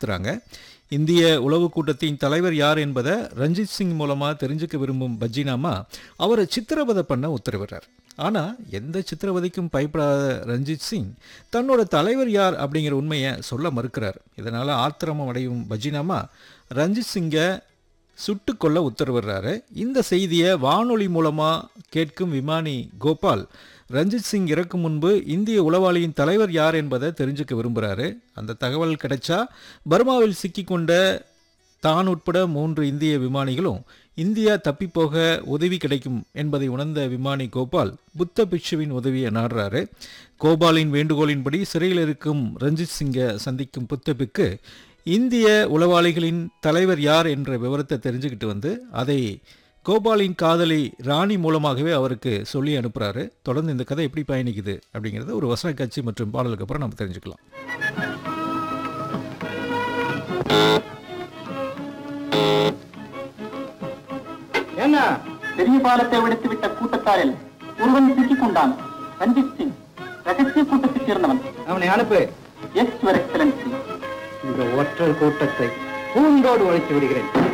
வலியுறுத்துறாங்க இந்திய உளவு கூட்டத்தின் தலைவர் யார் என்பதை ரஞ்சித் சிங் மூலமாக தெரிஞ்சுக்க விரும்பும் பஜ்ஜினாமா அவரை சித்திரவதை பண்ண உத்தரவிடுறார் ஆனால் எந்த சித்திரவதைக்கும் பயப்படாத ரஞ்சித் சிங் தன்னோட தலைவர் யார் அப்படிங்கிற உண்மையை சொல்ல மறுக்கிறார் இதனால் ஆத்திரமம் அடையும் பஜ்ஜினாமா ரஞ்சித் சிங்கை சுட்டுக்கொள்ள உத்தரவிடுறாரு இந்த செய்தியை வானொலி மூலமாக கேட்கும் விமானி கோபால் ரஞ்சித் சிங் இறக்கும் முன்பு இந்திய உளவாளியின் தலைவர் யார் என்பதை தெரிஞ்சுக்க விரும்புகிறாரு அந்த தகவல் கிடைச்சா பர்மாவில் சிக்கிக்கொண்ட தான் உட்பட மூன்று இந்திய விமானிகளும் இந்தியா தப்பிப்போக உதவி கிடைக்கும் என்பதை உணர்ந்த விமானி கோபால் புத்த பிக்ஷுவின் உதவியை நாடுறாரு கோபாலின் வேண்டுகோளின்படி சிறையில் இருக்கும் ரஞ்சித் சிங்கை சந்திக்கும் புத்த பிக்கு இந்திய உளவாளிகளின் தலைவர் யார் என்ற விவரத்தை தெரிஞ்சுக்கிட்டு வந்து அதை கோபாலின் காதலி ராணி மூலமாகவே அவருக்கு சொல்லி அனுப்புறாரு தொடர்ந்து இந்த கதை எப்படி பயணிக்குது அப்படிங்கிறத ஒரு வசன காட்சி மற்றும் பாடலுக்கு அப்புறம் நம்ம தெரிஞ்சுக்கலாம் என்ன பெரிய பாலத்தை விடுத்துவிட்ட கூட்டத்தாரில் ஒருவன் சிக்கிக் கொண்டான் ரஞ்சித் சிங் ரகசிய கூட்டத்தைச் சேர்ந்தவன் அவனை அனுப்பு எஸ் யுவர் எக்ஸலன்சி இந்த ஒற்றர் கூட்டத்தை பூண்டோடு ஒழித்து விடுகிறேன்